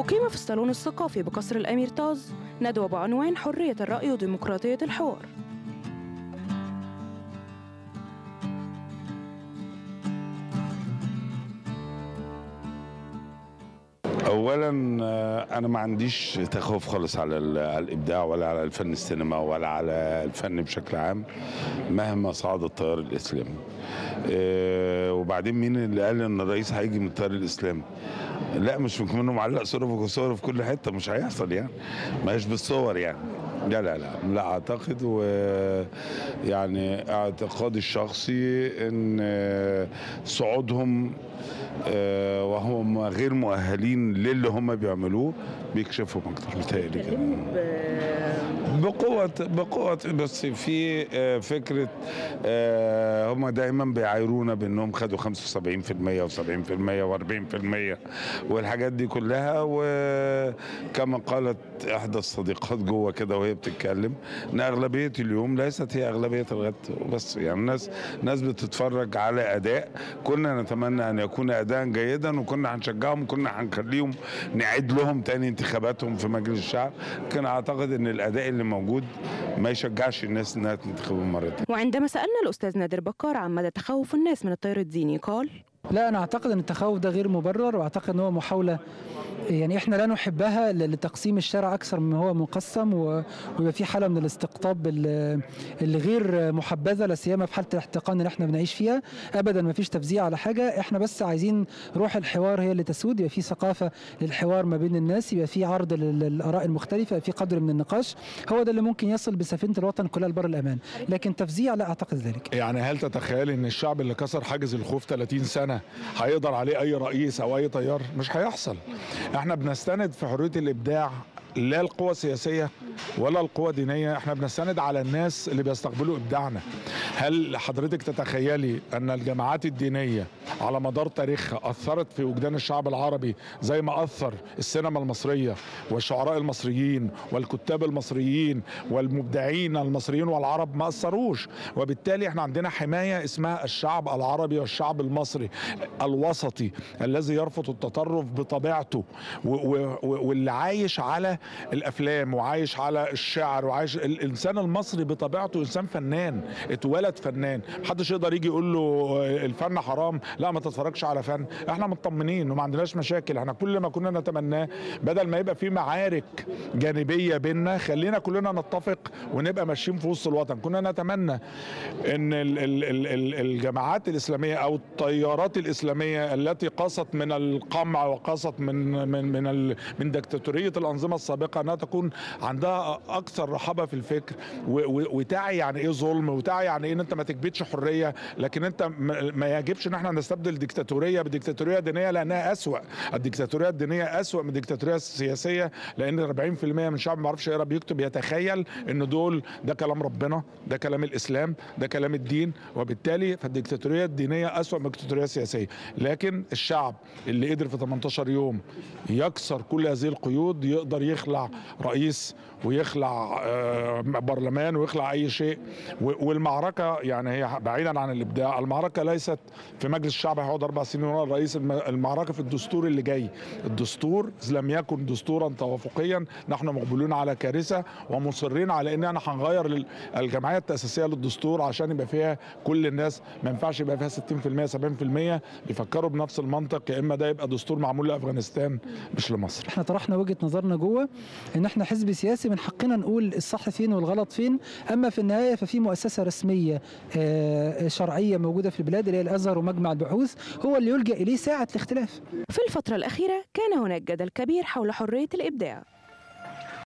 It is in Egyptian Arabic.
أقيم في الصالون الثقافي بقصر الأمير طاز ندوة بعنوان حرية الرأي وديمقراطية الحوار اولا آه، انا ما عنديش تخوف خالص على ال- على الابداع ولا على الفن السينما ولا على الفن بشكل عام مهما صعد التيار الاسلامي آه، وبعدين مين اللي قال ان الرئيس هيجي من التيار الاسلامي لا مش ممكن انه معلق صوره وصوره في كل حته مش هيحصل يعني ما هيش بالصور يعني لا لا لا لا اعتقد ويعني اعتقادي الشخصي ان آه، صعودهم آه، وهم غير مؤهلين للي هم بيعملوه بيكشفهم اكتر متهيألي كده بقوة بقوة بس في آه، فكرة آه، هم دايما بيعايرونا بانهم خدوا 75% و70% و40% والحاجات دي كلها وكما قالت احدى الصديقات جوه كده وهي بتتكلم ان اغلبية اليوم ليست هي اغلبية الغد بس يعني الناس ناس بتتفرج على اداء كنا نتمنى ان يكون اداء جيدا وكنا هنشجعهم وكنا هنخليهم نعيد لهم تاني انتخاباتهم في مجلس الشعب لكن اعتقد ان الاداء اللي موجود ما يشجعش الناس انها تنتخبهم مره تانية وعندما سألنا الأستاذ نادر بكار عن مدى تخوف الناس من التيار الديني قال لا انا اعتقد ان التخوف ده غير مبرر واعتقد ان هو محاوله يعني احنا لا نحبها ل- لتقسيم الشارع اكثر مما هو مقسم و- ويبقى في حاله من الاستقطاب ال- اللي غير محبذه لا سيما في حاله الاحتقان اللي احنا بنعيش فيها ابدا ما فيش تفزيع على حاجه احنا بس عايزين روح الحوار هي اللي تسود يبقى في ثقافه للحوار ما بين الناس يبقى في عرض لل- للاراء المختلفه يبقى في قدر من النقاش هو ده اللي ممكن يصل بسفينه الوطن كلها لبر الامان لكن تفزيع لا اعتقد ذلك يعني هل تتخيل ان الشعب اللي كسر حاجز الخوف 30 سنه هيقدر عليه اي رئيس او اي تيار مش هيحصل احنا بنستند في حريه الابداع لا القوى السياسيه ولا القوى الدينيه احنا بنستند على الناس اللي بيستقبلوا ابداعنا هل حضرتك تتخيلي ان الجماعات الدينيه على مدار تاريخها اثرت في وجدان الشعب العربي زي ما اثر السينما المصريه والشعراء المصريين والكتاب المصريين والمبدعين المصريين والعرب ما اثروش وبالتالي احنا عندنا حمايه اسمها الشعب العربي والشعب المصري الوسطي الذي يرفض التطرف بطبيعته و- و- و- واللي عايش على الافلام وعايش على الشعر وعايش الانسان المصري بطبيعته انسان فنان اتولد فنان محدش يقدر يجي يقول له الفن حرام لا ما تتفرجش على فن احنا مطمنين وما عندناش مشاكل احنا كل ما كنا نتمناه بدل ما يبقى في معارك جانبيه بيننا خلينا كلنا نتفق ونبقى ماشيين في وسط الوطن كنا نتمنى ان ال- ال- ال- ال- الجماعات الاسلاميه او التيارات الاسلاميه التي قاست من القمع وقاست من من من ال- من دكتاتوريه الانظمه السابقه انها تكون عندها اكثر رحابه في الفكر و- و- وتعي يعني ايه ظلم وتعي يعني ايه ان انت ما تكبتش حريه لكن انت م- ما يجبش ان احنا نستبدل ديكتاتوريه بديكتاتوريه دينيه لانها اسوا الديكتاتوريه الدينيه اسوا من الديكتاتوريه السياسيه لان 40% من الشعب ما بيعرفش يقرا بيكتب يتخيل ان دول ده كلام ربنا ده كلام الاسلام ده كلام الدين وبالتالي فالديكتاتوريه الدينيه اسوا من الديكتاتوريه السياسيه لكن الشعب اللي قدر في 18 يوم يكسر كل هذه القيود يقدر يخلع رئيس ويخلع آه، برلمان ويخلع اي شيء و- والمعركه يعني هي بعيدا عن الابداع المعركه ليست في مجلس الشعب هيقعد اربع سنين ورا الرئيس الم- المعركه في الدستور اللي جاي الدستور إذ لم يكن دستورا توافقيا نحن مقبلون على كارثه ومصرين على ان احنا هنغير ال- الجمعيه التاسيسيه للدستور عشان يبقى فيها كل الناس ما ينفعش يبقى فيها 60% 70% بيفكروا بنفس المنطق يا اما ده يبقى دستور معمول لافغانستان مش لمصر احنا طرحنا وجهه نظرنا جوه ان احنا حزب سياسي من حقنا نقول الصح فين والغلط فين اما في النهايه ففي مؤسسه رسميه آه، شرعيه موجوده في البلاد اللي هي الازهر ومجمع البحوث هو اللي يلجا اليه ساعه الاختلاف في الفترة الأخيرة كان هناك جدل كبير حول حرية الإبداع